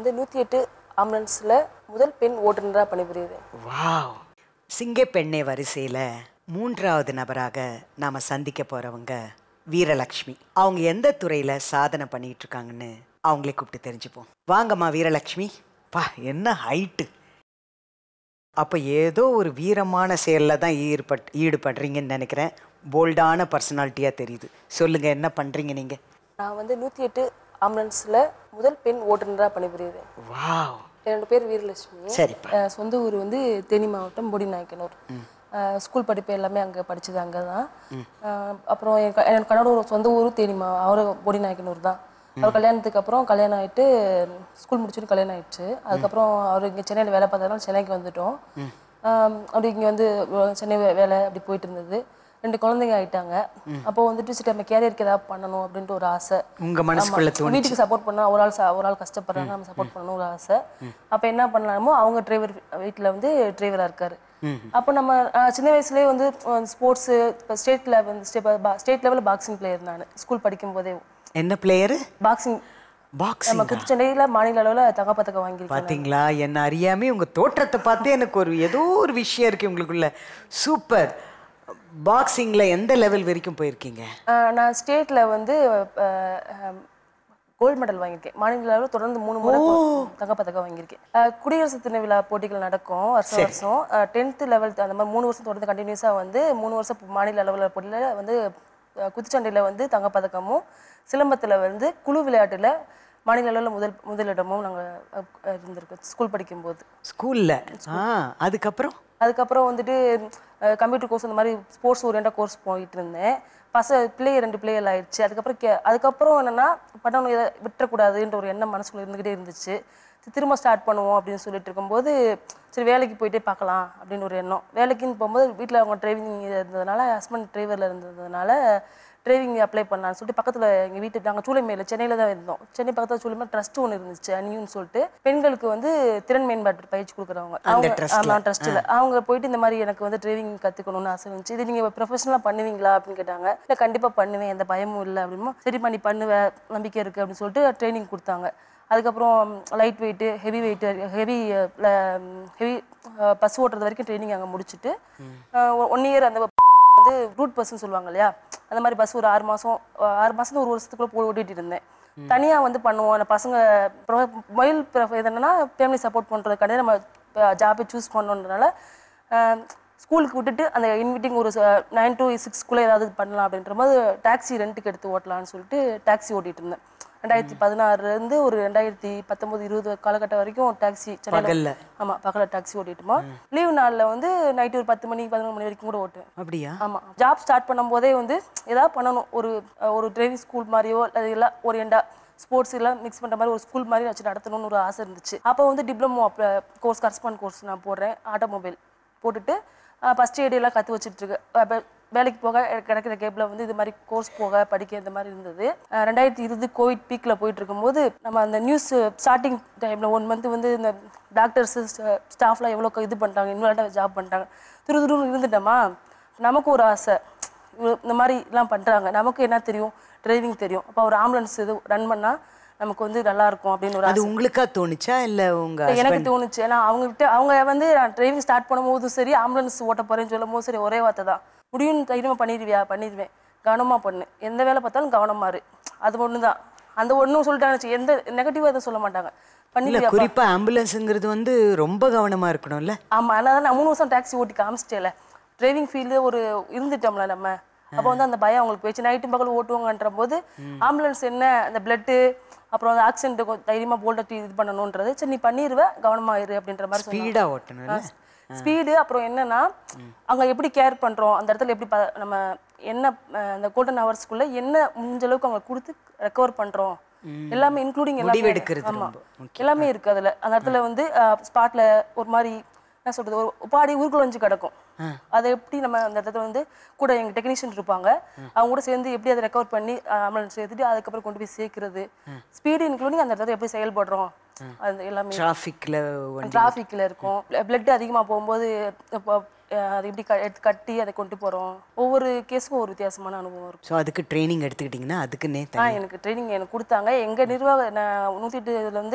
வந்து நூற்றி எட்டு ஆம்புலன்ஸில் முதல் பெண் ஓட்டுநராக பணிபுரியுறேன் வாவ் சிங்கப்பெண்ணை வரிசையில் மூன்றாவது நபராக நாம் சந்திக்க போகிறவங்க வீரலக்ஷ்மி அவங்க எந்த துறையில் சாதனை பண்ணிட்டு இருக்காங்கன்னு அவங்களே கூப்பிட்டு தெரிஞ்சுப்போம் வாங்கம்மா வீரலக்ஷ்மி பா என்ன ஹைட்டு அப்போ ஏதோ ஒரு வீரமான செயலில் தான் ஈடுபட் ஈடுபடுறீங்கன்னு நினைக்கிறேன் போல்டான பர்சனாலிட்டியாக தெரியுது சொல்லுங்கள் என்ன பண்ணுறீங்க நீங்கள் நான் வந்து நூற்றி எட்டு ஆம்புலன்ஸில் முதல் பெண் ஓட்டுநராக பணிபுரியுறேன் வாவ் என்னோட பேர் வீரலட்சுமி சரிப்பா அஹ் சொந்த ஊர் வந்து தேனி மாவட்டம் பொடிநாயக்கனூர் அஹ் ஸ்கூல் படிப்பு எல்லாமே அங்கே படிச்சது அங்கே தான் அப்புறம் என் க- என் கணவர் சொந்த ஊரும் தேனி மா அவர் பொடிநாயக்கனூர் தான் அவர் கல்யாணத்துக்கு அப்புறம் கல்யாணம் ஆயிட்டு ஸ்கூல் முடிச்சுட்டு கல்யாணம் ஆயிடுச்சு அதுக்கப்புறம் அவர் இங்கே சென்னையில் வேலை பார்த்ததுனால சென்னைக்கு வந்துட்டோம் ஆம், அப்படி இங்கே வந்து அஹ் சென்னை வே- வேலை அப்படி போயிட்டு இருந்தது ரெண்டு குழந்தைங்க ஆயிட்டாங்க அப்போ வந்துட்டு சரி நம்ம கேரியருக்கு ஏதாவது பண்ணணும் அப்படின்ட்டு ஒரு ஆசை உங்கள் மனசுக்குள்ளே ஆமா. தோணி வீட்டுக்கு சப்போர்ட் பண்ணா ஒரு ஆள் ச- ஒரு ஆள் கஷ்டப்படுறாங்க நம்ம சப்போர்ட் பண்ணணும் ஒரு ஆசை அப்ப என்ன பண்ணலாமோ அவங்க டிரைவர் வீட்டுல வந்து டிரைவரா இருக்காரு அப்போ நம்ம அஹ், சின்ன வயசுலயே வந்து sports state level state level boxing player நான் ஸ்கூல் படிக்கும் போதே என்ன பிளேயரு பாக்ஸிங் பாக்ஸிங் நம்ம குத்துச்சண்டையில மாநில அளவுல தங்கப்பதக்கம் வாங்கியிருக்கேன் பாத்தீங்களா என்ன அறியாமே உங்க தோற்றத்தை பார்த்தே எனக்கு ஒரு ஏதோ ஒரு விஷயம் இருக்கு உங்களுக்குள்ள சூப்பர் பாக்ஸிங்ல எந்த லெவல் வரைக்கும் போயிருக்கீங்க அஹ், நான் ஸ்டேட்ல வந்து கோல்டு மெடல் வாங்கியிருக்கேன் மாநில அளவில் தொடர்ந்து மூணு முறை தங்கப்பதக்கம் வாங்கியிருக்கேன் அஹ், குடியரசு தின விழா போட்டிகள் நடக்கும் வருஷம் வருஷம் டென்த்து லெவல் அந்த மாதிரி மூணு வருஷம் தொடர்ந்து கண்டினியூஸாக வந்து மூணு வருஷம் மாநில அளவில் போட்டியில் வந்து அஹ், குத்துச்சண்டையில் வந்து தங்கப்பதக்கமும் சிலம்பத்தில் வந்து குழு விளையாட்டில் மாநில அளவில் முதல் முதலிடமும் நாங்கள் இருந்திருக்கோம் ஸ்கூல் படிக்கும்போது ஸ்கூல்ல ஆ அதுக்கப்புறம் அதுக்கப்புறம் வந்துட்டு கம்ப்யூட்டர் கோர்ஸ் அந்த மாதிரி ஸ்போர்ட்ஸ் ஓரியண்டாக கோர்ஸ் போயிட்டு இருந்தேன் பச பிள்ளைய ரெண்டு பிள்ளைகள் ஆயிடுச்சு அதுக்கப்புறம் கே அதுக்கப்புறம் என்னன்னா பண்ணணும் இதை விட்டுறக்கூடாதுன்ற ஒரு எண்ணம் மனசுக்குள்ள இருந்துகிட்டே இருந்துச்சு சரி, திரும்ப ஸ்டார்ட் பண்ணுவோம் அப்படின்னு சொல்லிட்டு இருக்கும்போது சரி வேலைக்கு போயிட்டே பார்க்கலாம் அப்படின்னு ஒரு எண்ணம் வேலைக்குன்னு போகும்போது வீட்டில் அவங்க டிரைவிங் இருந்ததுனால ஹஸ்பண்ட் டிரைவரில் இருந்ததுனால டிரைவிங் அப்ளை பண்ணலாம்னு சொல்லிட்டு பக்கத்தில் எங்கள் வீட்டு நாங்கள் சூளைமேல சென்னையில் தான் இருந்தோம் சென்னை பக்கத்தில் சூளைமேல் ட்ரஸ்ட் ஒன்று இருந்துச்சு அனியூன்னு சொல்லிட்டு பெண்களுக்கு வந்து திறன் மேம்பாட்டு பயிற்சி கொடுக்குறவங்க அவங்க trustல. ஆமாம் ட்ரஸ்ட்டில் அவங்க போயிட்டு இந்த மாதிரி எனக்கு வந்து டிரைவிங் கற்றுக்கணும்னு ஆசை இருந்துச்சு இது நீங்கள் ப்ரொஃபஷனலாக பண்ணுவீங்களா அப்படின்னு கேட்டாங்க இல்லை கண்டிப்பாக பண்ணுவேன் எந்த பயமும் இல்லை அப்படின்னா சரிம்மா நீ பண்ணுவ நம்பிக்கை இருக்குது அப்படின்னு சொல்லிட்டு ட்ரைனிங் கொடுத்தாங்க அதுக்கப்புறம் light weight heavy weight heavy heavy bus ஓட்டுறது வரைக்கும் ட்ரைனிங் அங்கே முடிச்சுட்டு ஒன் இயர் அந்த வந்து ரூட் பஸ்ன்னு சொல்லுவாங்க இல்லையா அந்த மாதிரி பஸ் ஒரு ஆறு மாதம் ஆறு மாதம் ஒரு வருஷத்துக்குள்ள போய் ஓட்டிட்டு இருந்தேன் தனியாக வந்து பண்ணுவோம் அந்த பசங்க மொபைல் இது என்னன்னா ஃபேமிலி சப்போர்ட் பண்ணுறதுக்காண்டி நம்ம ஜாபை சூஸ் பண்ணணுன்றனால ஸ்கூலுக்கு விட்டுட்டு அந்த இன்விட்டிங் ஒரு நைன் டு சிக்ஸ்க்குள்ளே ஏதாவது பண்ணலாம் அப்படின்ற போது டாக்ஸி ரெண்ட்டுக்கு எடுத்து ஓட்டலாம்னு சொல்லிட்டு டாக்ஸி ஓட்டிட்டு இருந்தேன் ரெண்டாயிரத்தி பதினாறுலேருந்து ஒரு ரெண்டாயிரத்தி பத்தொம்போது இருபது காலகட்டம் வரைக்கும் டாக்ஸி பகல்ல? ஆமாம் பகலில் டாக்ஸி ஓட்டிட்டுமா லீவ் நாளில் வந்து நைட்டு ஒரு பத்து மணி பதினொரு மணி வரைக்கும் கூட ஓட்டுவேன் அப்படியா ஆமா ஜாப் ஸ்டார்ட் பண்ணும்போதே வந்து ஏதாவது பண்ணணும் ஒரு அஹ், ஒரு டிரைவிங் ஸ்கூல் மாதிரியோ அது எல்லாம் ஓரியண்டா ஸ்போர்ட்ஸ் எல்லாம் மிக்ஸ் பண்ணுற மாதிரி ஒரு ஸ்கூல் மாதிரி வச்சு நடத்தணும்னு ஒரு ஆசை இருந்துச்சு அப்போ வந்து டிப்ளமோ கோர்ஸ் கரஸ்பாண்ட் கோர்ஸ் நான் போடுறேன் ஆட்டோமொபைல் போட்டுட்டு ஃபஸ்ட் எய்டு எல்லாம் கற்று வச்சுட்டு இருக்கு அப்ப வேலைக்கு போக எனக்கு கிடைக்கிற கேப்பில் வந்து இது மாதிரி கோர்ஸ் போக படிக்க இந்த மாதிரி இருந்தது அஹ், ரெண்டாயிரத்தி இருபது கோவிட் பீக்கில் போயிட்டு இருக்கும்போது நம்ம அந்த நியூஸ் ஸ்டார்டிங் டைமில் ஒன் மந்த் வந்து இந்த டாக்டர்ஸ் ஸ்டாஃப்லாம் எவ்வளோ இது பண்ணிட்டாங்க இன்வால்ட்டாக ஜாப் பண்ணிட்டாங்க துரு துருன்னு இருந்துட்டோமா நமக்கு ஒரு ஆசை இவ்வளவு இந்த மாதிரிலாம் பண்ணுறாங்க நமக்கு என்ன தெரியும் டிரைவிங் தெரியும் அப்போ ஒரு ஆம்புலன்ஸ் இது ரன் பண்ணால் நமக்கு வந்து நல்லா இருக்கும் அப்படின்னு ஒரு அது ஆசை உங்களுக்கா தோணுச்சா இல்ல உங்க எனக்கு தோணுச்சு ஏன்னா அவங்ககிட்ட அவங்க வந்து நான் டிரைவிங் ஸ்டார்ட் பண்ணும்போதும் சரி ஆம்புலன்ஸ் ஓட்ட போறேன்னு சொல்லும் போது சரி ஒரே வார்த்தை தான் முடியும் தைரியமா பண்ணிடுவியா பண்ணிடுவேன் கவனமா பண்ணு எந்த வேலை பார்த்தாலும் கவனமா இரு அது ஒன்று தான் அந்த ஒன்றும் சொல்லிட்டாங்க எந்த நெகட்டிவாக எதுவும் சொல்ல மாட்டாங்க இல்ல பண்ணிடுவியா குறிப்பா ஆம்புலன்ஸுங்கிறது வந்து ரொம்ப கவனமா இருக்கணும்ல ஆமா அதனால நான் மூணு வருஷம் டாக்ஸி ஓட்டி காமிச்சிட்டேல டிரைவிங் ஃபீல்டு ஒரு இருந்துட்டோம்ல நம்ம அப்போ வந்து அந்த பயம் அவங்களுக்கு போயிடுச்சு நைட்டு பகல் ஓட்டுவாங்கன்ற போது ஆம்புலன்ஸ் என்ன அந்த பிளட்டு அப்புறம் அந்த ஆக்சிடென்ட் தைரியமா போல்டட்டி இது பண்ணணுன்றது சரி நீ பண்ணிடுவ கவனமா இரு அப்படின்ற மாதிரி சொன்னாங்க ஸ்பீடா ஓட்டணும்ல ஸ்பீடு அப்புறம் என்னன்னா அங்க எப்படி கேர் பண்றோம் அந்த இடத்துல எப்படி ப- நம்ம என்ன அஹ், அந்த கோல்டன் ஹவர்ஸ்க்குள்ள என்ன முடிஞ்ச அளவுக்கு அவங்க கொடுத்து ரெக்கவர் பண்றோம் எல்லாமே இன்க்ளூடிங் எல்லாமே முடிவெடுக்கிறது ஆமா ரொம்ப எல்லாமே இருக்கு அதுல அந்த இடத்துல வந்து ஸ்பாட்ல ஒரு மாதிரி என்ன சொல்றது ஒரு பாடி உருக்குலைஞ்சு கிடக்கும் அதை எப்படி நம்ம அந்த இடத்துல வந்து கூட எங்க டெக்னீஷியன் இருப்பாங்க அவங்க கூட சேர்ந்து எப்படி அதை ரெக்கவர் பண்ணி ஆம்புலன்ஸ் சேர்த்துட்டு அதுக்கப்புறம் கொண்டு போய் சேர்க்கறது ஸ்பீடு இன்க்ளூடிங் அந்த இடத்துல எப்படி செயல்படுறோம் அது எல்லாமே டிராஃபிக்ல வண்டி டிராஃபிக்கில் இருக்கும் பிளட் அதிகமாக போகும்போது இப்போ அஹ், அதை எப்படி க- எடுத்து கட்டி அதை கொண்டு போகிறோம் ஒவ்வொரு கேஸுக்கும் ஒரு வித்தியாசமான அனுபவம் இருக்கும் ஸோ அதுக்கு ட்ரைனிங் எடுத்துக்கிட்டிங்கன்னா அதுக்குன்னே ஆ எனக்கு ட்ரைனிங் எனக்கு கொடுத்தாங்க எங்கள் நிர்வாக நான் நூற்றி எட்டுல வந்து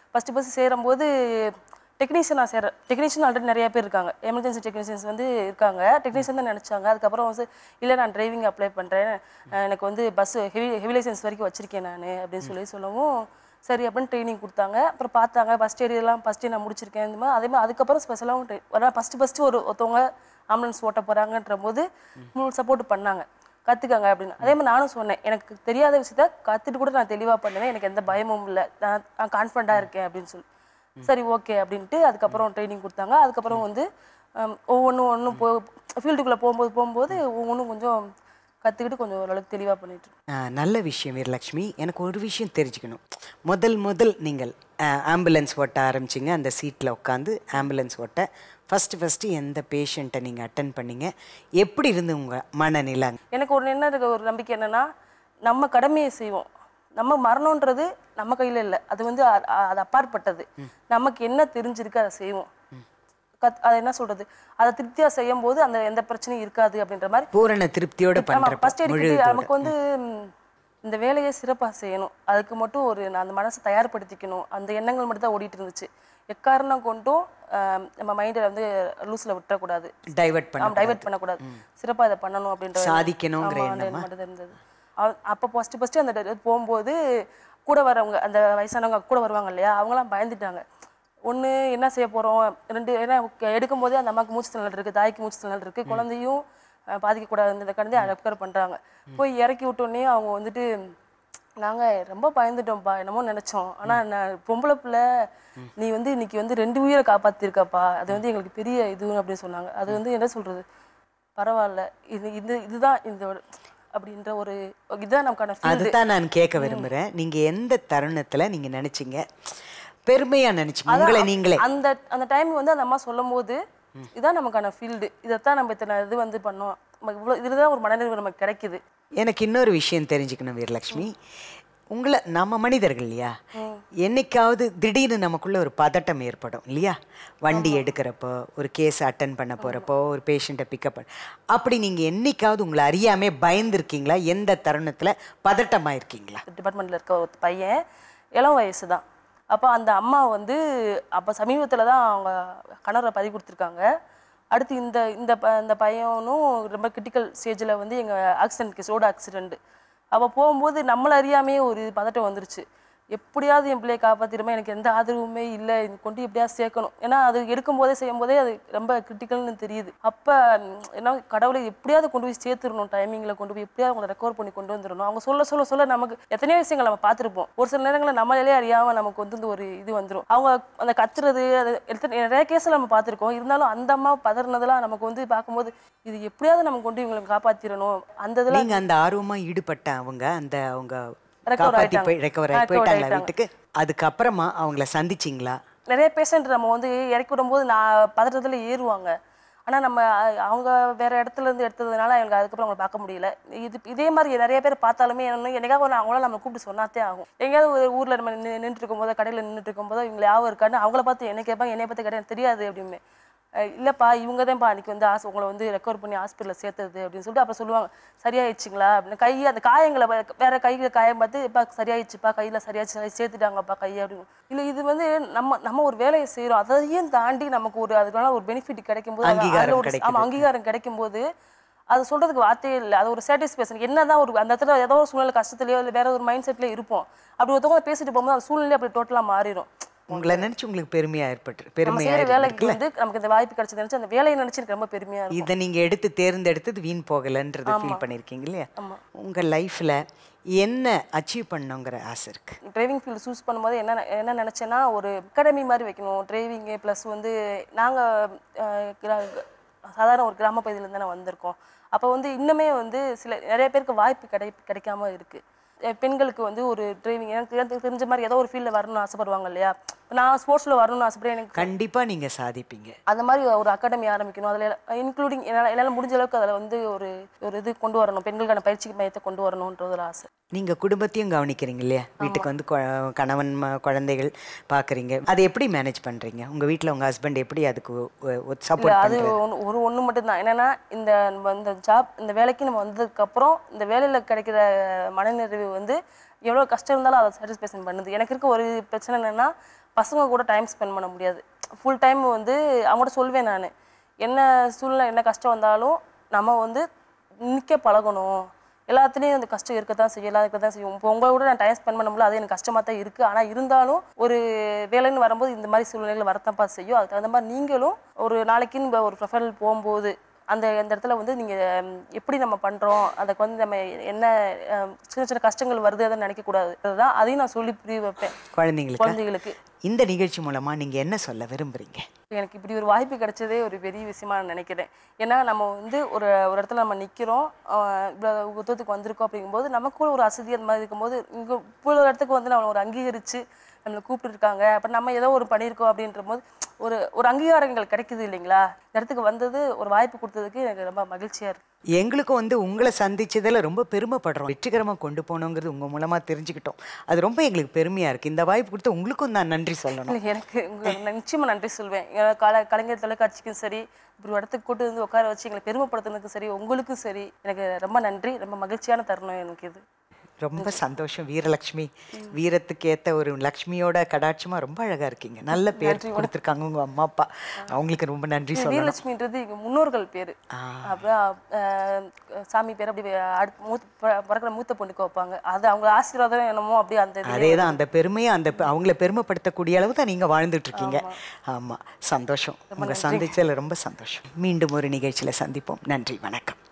ஃபஸ்ட்டு ஃபஸ்ட்டு சேரும்போது டெக்னீஷியனாக சேர டெக்னீஷியன் ஆல்ரெடி நிறைய பேர் இருக்காங்க எமர்ஜென்சி டெக்னீஷியன்ஸ் வந்து இருக்காங்க டெக்னீஷியன் தான் நினச்சாங்க அதுக்கப்புறம் வந்து இல்லை நான் டிரைவிங் அப்ளை பண்ணுறேன் எனக்கு வந்து பஸ் ஹெவி ஹெவி லைசன்ஸ் வரைக்கும் வச்சிருக்கேன் நான் அப்படின்னு சொல்லி சொல்லவும் சரி அப்படின்னு ட்ரைனிங் கொடுத்தாங்க அப்புறம் பார்த்தாங்க ஃபஸ்ட் எய்ட் எல்லாம் ஃபஸ்ட் நான் முடிச்சிருக்கேன் இந்த மாதிரி அதே மாதிரி அதுக்கப்புறம் ஸ்பெஷலாகவும் வர ஃபஸ்ட்டு ஃபஸ்ட்டு ஒரு ஒருத்தவங்க ஆம்புலன்ஸ் ஓட்ட போகிறாங்கன்ற போது முழு சப்போர்ட் பண்ணாங்க கற்றுக்கங்க அப்படின்னு அதே மாதிரி நானும் சொன்னேன் எனக்கு தெரியாத விஷயத்த கற்றுட்டு கூட நான் தெளிவாக பண்ணுவேன் எனக்கு எந்த பயமும் இல்லை நான் நான் கான்ஃபிடண்ட்டாக இருக்கேன் அப்படின்னு சொல்லி சரி ஓகே அப்படின்ட்டு அதுக்கப்புறம் ட்ரைனிங் கொடுத்தாங்க அதுக்கப்புறம் வந்து ஒவ்வொன்றும் ஒன்றும் போ ஃபீல்டுக்குள்ளே போகும்போது போகும்போது ஒவ்வொன்றும் கொஞ்சம் கற்றுக்கிட்டு கொஞ்சம் ஓரளவுக்கு தெளிவாக பண்ணிட்டு இருக்கேன். ஆ, நல்ல விஷயம் வீரலட்சுமி எனக்கு ஒரு விஷயம் தெரிஞ்சுக்கணும் முதல் முதல் நீங்கள் ஆம்புலன்ஸ் ஓட்ட ஆரம்பிச்சிங்க அந்த சீட்டில் உட்காந்து ஆம்புலன்ஸ் ஓட்ட ஃபஸ்ட்டு ஃபஸ்ட்டு எந்த பேஷண்ட்டை நீங்கள் அட்டன் பண்ணீங்க எப்படி இருந்து உங்கள் மனநிலை எனக்கு ஒரு என்ன இருக்கு ஒரு நம்பிக்கை என்னன்னா நம்ம கடமையை செய்வோம் நம்ம மரணம்ன்றது நம்ம கையில் இல்லை அது வந்து அ- அ- அது அப்பாற்பட்டது நமக்கு என்ன தெரிஞ்சிருக்கு அதை செய்வோம் கத் அதை என்ன சொல்றது அதை திருப்தியா செய்யும் போது அந்த எந்த பிரச்சனையும் இருக்காது அப்படின்ற மாதிரி பூரண திருப்தியோட ஆமா பண்ணுறப்ப ஃபர்ஸ்ட் எய்ட் நமக்கு வந்து ம், இந்த வேலையை சிறப்பாக செய்யணும் அதுக்கு மட்டும் ஒரு நான் அந்த மனசை தயார்படுத்திக்கணும் அந்த எண்ணங்கள் மட்டும் தான் ஓடிட்டு இருந்துச்சு எக்காரணம் கொண்டும் ஆம், நம்ம மைண்டை வந்து லூஸில் விட்டுறக்கூடாது டைவர்ட் பண்ண டைவர்ட் பண்ணக்கூடாது சிறப்பாக இதை பண்ணணும் அப்படின்ற சாதிக்கணுங்கிற ஆமா, அந்த எண்ணம் மட்டும் தான் இருந்தது அவ- அப்போ ஃபஸ்ட்டு ஃபஸ்ட்டு அந்த இது போகும்போது கூட வரவங்க அந்த வயசானவங்க கூட வருவாங்க இல்லையா அவங்களாம் பயந்துட்டாங்க ஒன்று என்ன செய்ய போகிறோம் ரெண்டு ஏன்னா எடுக்கும்போதே அந்த அம்மாவுக்கு மூச்சு திணறல் இருக்குது தாய்க்கு மூச்சு திணறல் இருக்குது குழந்தையும் அஹ், பாதிக்கக்கூடாதுன்ற கடந்து அடக்கர் பண்ணுறாங்க போய் இறக்கி விட்டோன்னே அவங்க வந்துட்டு நாங்கள் ரொம்ப பயந்துட்டோம்ப்பா என்னமோ நினச்சோம் ஆனால் நான் பொம்பளை பிள்ளை நீ வந்து இன்னைக்கு வந்து ரெண்டு உயிரை காப்பாற்றிருக்கப்பா அது வந்து எங்களுக்கு பெரிய இது அப்படின்னு சொன்னாங்க அது வந்து என்ன சொல்கிறது பரவாயில்ல இது இது இதுதான் இந்த ஒரு- அப்படின்ற ஒரு இதுதான் நமக்கான ஃபீல்டு அதுதான் நான் கேட்க விரும்புகிறேன் நீங்கள் எந்த தருணத்தில் நீங்கள் நினச்சிங்க பெருமையாக நினச்சிங்க உங்களை நீங்களே அந்த அந்த டைம் வந்து அந்த அம்மா சொல்லும் போது இதான் நமக்கான ஃபீல்டு இதைத்தான் நம்ம இத்தனை இது வந்து பண்ணோம் நமக்கு இவ்வளோ இதில் தான் ஒரு மனநிறைவு நமக்கு கிடைக்குது எனக்கு இன்னொரு விஷயம் தெரிஞ்சுக்கணும் வீரலட்சுமி உங்களை நம்ம மனிதர்கள் இல்லையா என்னைக்காவது திடீர்னு நமக்குள்ள ஒரு பதட்டம் ஏற்படும் இல்லையா வண்டி எடுக்கிறப்போ ஒரு கேஸ் அட்டன் பண்ண போகிறப்போ ஒரு பேஷண்ட்டை பிக்கப் பண்ண அப்படி நீங்கள் என்னைக்காவது உங்களை அறியாமே பயந்துருக்கீங்களா எந்த தருணத்தில் பதட்டமாக இருக்கீங்களா டிபார்ட்மெண்ட்டில் இருக்க ஒரு பையன் இளம் வயசு தான் அப்போ அந்த அம்மா வந்து அப்போ சமீபத்தில் தான் அவங்க கணவரை பறி கொடுத்துருக்காங்க அடுத்து இந்த இந்த ப இந்த பையனும் ரொம்ப கிரிட்டிக்கல் ஸ்டேஜில் வந்து எங்கள் ஆக்சிடென்ட் கேஸ் ரோடு ஆக்சிடென்ட் அப்போ போகும்போது நம்மள அறியாமையே ஒரு பதட்டம் வந்துருச்சு எப்படியாவது என் பிள்ளையை காப்பாற்றிடுமா எனக்கு எந்த ஆதரவுமே இல்லை இது கொண்டு எப்படியாவது சேர்க்கணும் ஏன்னா அது எடுக்கும் போதே செய்யும் போதே அது ரொம்ப கிரிட்டிக்கல்னு தெரியுது அப்போ என்ன கடவுளை எப்படியாவது கொண்டு போய் சேர்த்துடணும் டைமிங்கில் கொண்டு போய் எப்படியாவது அவங்களை ரெக்கவர் பண்ணி கொண்டு வந்துடணும் அவங்க சொல்ல சொல்ல சொல்ல நமக்கு எத்தனையோ விஷயங்கள் நம்ம பார்த்துருப்போம் ஒரு சில நேரங்களில் நம்மளாலே அறியாமல் நமக்கு வந்து இந்த ஒரு இது வந்துடும் அவங்க அந்த கத்துறது அது எத்தனை நிறைய கேஸில் நம்ம பார்த்துருக்கோம் இருந்தாலும் அந்த அம்மா பதறினதெல்லாம் நமக்கு வந்து பார்க்கும்போது இது எப்படியாவது நம்ம கொண்டு இவங்களை காப்பாற்றிடணும் அந்த இதெல்லாம் நீங்கள் அந்த ஆர்வமாக ஈடுபட்ட அவங்க அந்த அவங்க Recover காப்பாற்றி ஆயிட்டாங்க. போய் ரெக்கவர் ஆகி Recover போயிட்டாங்களா ஆயிட்டாங்க. வீட்டுக்கு அதுக்கப்புறமா அவங்கள சந்திச்சிங்களா நிறைய பேஷண்ட் நம்ம வந்து இறக்கி விடும்போது நான் பதட்டத்தில் ஏறுவாங்க ஆனால் நம்ம அ- அவங்க வேற இடத்துல இருந்து எடுத்ததுனால எனக்கு அதுக்கப்புறம் அவங்களை பார்க்க முடியல இது இதே மாதிரி நிறைய பேர் பார்த்தாலுமே என்ன என்னைக்காவது ஒரு அவங்களால நம்ம கூப்பிட்டு சொன்னாத்தே ஆகும் எங்கேயாவது ஒரு ஊரில் நம்ம நின்று நின்றுட்டு இருக்கும்போதோ கடையில் நின்றுட்டு இருக்கும்போதோ இவங்க யாவும் இருக்கான்னு அவங்கள பார்த்து என்ன கேட்பாங்க என்னை பற்றி கிடையாது தெரியாது அப்படின்னு அஹ் இல்லப்பா இவங்க தான்ப்பா அன்னைக்கு வந்து ஆஸ் உங்களை வந்து ரெக்கவர் பண்ணி ஹாஸ்பிட்டலில் சேர்த்தது அப்படின்னு சொல்லிட்டு அப்புறம் சொல்லுவாங்க சரியாயிடுச்சுங்களா அப்படின்னு கை அந்த காயங்களை வே- வேற கையில் காயம் பார்த்து இப்போ சரியாயிடுச்சுப்பா கையில் சரியாச்சு சேர்த்துட்டாங்கப்பா கை அப்படின்னு இல்லை இது வந்து நம்ம நம்ம ஒரு வேலையை செய்கிறோம் அதையும் தாண்டி நமக்கு ஒரு அதனால ஒரு பெனிஃபிட் கிடைக்கும் போது அது- அங்கீகாரம் அதுல ஒரு கிடைக்குது. ஆமா அங்கீகாரம் கிடைக்கும் போது அது சொல்றதுக்கு வார்த்தையே இல்லை அது ஒரு சாட்டிஸ்ஃபேக்ஷன் என்னதான் ஒரு அந்த இடத்துல ஏதோ ஒரு சூழ்நிலை கஷ்டத்துலயோ இல்லை வேற ஒரு மைண்ட் செட்லயோ இருப்போம் அப்படி ஒருத்தவங்க பேசிட்டு போகும்போது அந்த சூழ்நிலை அப்படி டோட்டலாக மாறிடும் உங்களை நினச்சி உங்களுக்கு பெருமையாக ஏற்பட்டு நம்ம பெருமையாக செய்யற வேலைக்கு இருக்குல்ல வந்து நமக்கு இந்த வாய்ப்பு கிடைச்சது நினைச்சு அந்த வேலையை நினைச்சு எனக்கு ரொம்ப பெருமையா இருக்கும் இதை நீங்கள் எடுத்து தேர்ந்தெடுத்தது வீண் போகலைன்றதை ஃபீல் பண்ணியிருக்கீங்க இல்லையா உங்கள் லைஃப்பில் என்ன அச்சீவ் பண்ணணுங்கிற ஆசை இருக்கு டிரைவிங் ஃபீல்டு சூஸ் பண்ணும்போது என்ன நெ- என்ன நினச்சேன்னா ஒரு அகாடமி மாதிரி வைக்கணும் டிரைவிங்கு ப்ளஸ் வந்து நாங்கள் சாதாரண ஒரு கிராம பகுதியிலேருந்து தானே வந்திருக்கோம் அப்போ வந்து இன்னுமே வந்து சில நிறைய பேருக்கு வாய்ப்பு கிடை கிடைக்காம இருக்குது பெண்களுக்கு வந்து ஒரு டிரைவிங் எனக்கு எனக்கு தெரிஞ்ச மாதிரி ஏதோ ஒரு ஃபீல்டில் வரணும்னு ஆசைப்படுவாங்க இல்லையா இப்ப நான் ஸ்போர்ட்ஸில் வரணும்னு ஆசைப்படுறேன் எனக்கு கண்டிப்பாக நீங்கள் சாதிப்பீங்க அந்த மாதிரி ஒரு அகாடமி ஆரம்பிக்கணும் அதில் இன்க்ளூடிங் என்னால் என்னால் முடிஞ்ச அளவுக்கு அதில் வந்து ஒரு ஒரு இது கொண்டு வரணும் பெண்களுக்கான பயிற்சி மையத்தை கொண்டு வரணுன்றது ஒரு ஆசை நீங்கள் குடும்பத்தையும் கவனிக்கிறீங்க இல்லையா வீட்டுக்கு வந்து கொ- கணவன் ம- குழந்தைகள் பார்க்குறீங்க அதை எப்படி மேனேஜ் பண்ணுறீங்க உங்கள் வீட்டில் உங்கள் ஹஸ்பண்ட் எப்படி அதுக்கு இல்ல சப்போர்ட் அது ஒண்ணு- ஒரு ஒன்று மட்டும்தான் என்னன்னா இந்த நம்ம இந்த ஜாப் இந்த வேலைக்கு நம்ம வந்ததுக்கு அப்புறம் இந்த வேலையில கிடைக்கிற மனநிறைவு வந்து எவ்வளோ கஷ்டம் இருந்தாலும் அதை சாட்டிஸ்ஃபேக்ஷன் பண்ணுது எனக்கு இருக்க ஒரு பிரச்சனை என்னன்னா பசங்க கூட டைம் ஸ்பெண்ட் பண்ண முடியாது ஃபுல் டைம் வந்து அவங்கள்ட்ட சொல்வேன் நான் என்ன சூழ்நிலை என்ன கஷ்டம் வந்தாலும் நம்ம வந்து நிற்க பழகணும் எல்லாத்துலேயும் அந்த கஷ்டம் இருக்க தான் செய்யும் எல்லாம் இருக்க தான் செய்யும் இப்போ உங்களை கூட நான் டைம் ஸ்பெண்ட் பண்ண முடியல அது எனக்கு கஷ்டமாக தான் இருக்குது ஆனால் இருந்தாலும் ஒரு வேலைன்னு வரும்போது இந்த மாதிரி சூழ்நிலைகள் வரத்தான்ப்பா செய்யும் அதுக்கு தகுந்த மாதிரி நீங்களும் ஒரு நாளைக்குன்னு ஒரு ப்ரொஃபைல் போகும்போது அந்த அந்த இடத்துல வந்து நீங்கள் எப்படி நம்ம பண்ணுறோம் அதுக்கு வந்து நம்ம என்ன அஹ், சின்ன சின்ன கஷ்டங்கள் வருது அதை நினைக்கக்கூடாது அதுதான் அதையும் நான் சொல்லி புரிய வைப்பேன் குழந்தைங்களுக்கு குழந்தைகளுக்கு இந்த நிகழ்ச்சி மூலமா நீங்க என்ன சொல்ல விரும்புறீங்க எனக்கு இப்படி ஒரு வாய்ப்பு கிடைச்சதே ஒரு பெரிய விஷயமா நான் நினைக்கிறேன் ஏன்னா நம்ம வந்து ஒரு ஒரு இடத்துல நம்ம நிற்கிறோம் இவ்வளோ உத்தத்துக்கு வந்திருக்கோம் அப்படிங்கும்போது நமக்கும் ஒரு அசதி அந்த மாதிரி இருக்கும்போது இங்கே இவ்வளோ இடத்துக்கு வந்து நம்ம ஒரு அங்கீகரித்து நம்மளை கூப்பிட்டுருக்காங்க அப்போ நம்ம ஏதோ ஒரு பண்ணியிருக்கோம் அப்படின்ற போது ஒரு ஒரு அங்கீகாரங்கள் கிடைக்குது இல்லைங்களா இந்த இடத்துக்கு வந்தது ஒரு வாய்ப்பு கொடுத்ததுக்கு எனக்கு ரொம்ப மகிழ்ச்சியாக இருக்குது எங்களுக்கும் வந்து உங்களை சந்திச்சதுல ரொம்ப பெருமைப்படுறோம் வெற்றிகரமா கொண்டு போனோங்கிறது உங்க மூலமா தெரிஞ்சுக்கிட்டோம் அது ரொம்ப எங்களுக்கு பெருமையா இருக்கு இந்த வாய்ப்பு கொடுத்து உங்களுக்கும் நான் நன்றி சொல்லணும் இல்லை எனக்கு உங்களுக்கு நான் நிச்சயமா நன்றி சொல்வேன் எங்க கல கலைஞர் தொலைக்காட்சிக்கும் சரி இப்படி ஒரு இடத்துக்கு கூட்டு வந்து உட்கார வச்சு எங்களை பெருமைப்படுத்துனதுக்கும் சரி உங்களுக்கும் சரி எனக்கு ரொம்ப நன்றி ரொம்ப மகிழ்ச்சியான தருணம் எனக்கு இது ரொம்ப சந்தோஷம் வீரலட்சுமி வீரத்துக்கு ஏத்த ஒரு லக்ஷ்மியோட கடாட்சமா ரொம்ப அழகா இருக்கீங்க நல்ல பேர் கொடுத்துருக்காங்க உங்க அம்மா அப்பா அவங்களுக்கு ரொம்ப நன்றி சொல்லணும் வீரலட்சுமின்றது எங்க முன்னோர்கள் பேரு அப்புறம் அஹ், சாமி பேர் அப்படி அடுத்து மூத்த பிற- பிறக்கிற மூத்த பொண்ணுக்கு வைப்பாங்க அது அவங்க ஆசீர்வாதம் என்னமோ அப்படியே அந்த இதுலயே அதே தான் அந்த பெருமையை அந்த பெ- அவங்கள பெருமைப்படுத்தக்கூடிய அளவு தான் நீங்க வாழ்ந்துட்டு இருக்கீங்க ஆமா சந்தோஷம் உங்க சந்திச்சதுல ரொம்ப சந்தோஷம் மீண்டும் ஒரு நிகழ்ச்சியில சந்திப்போம் நன்றி வணக்கம்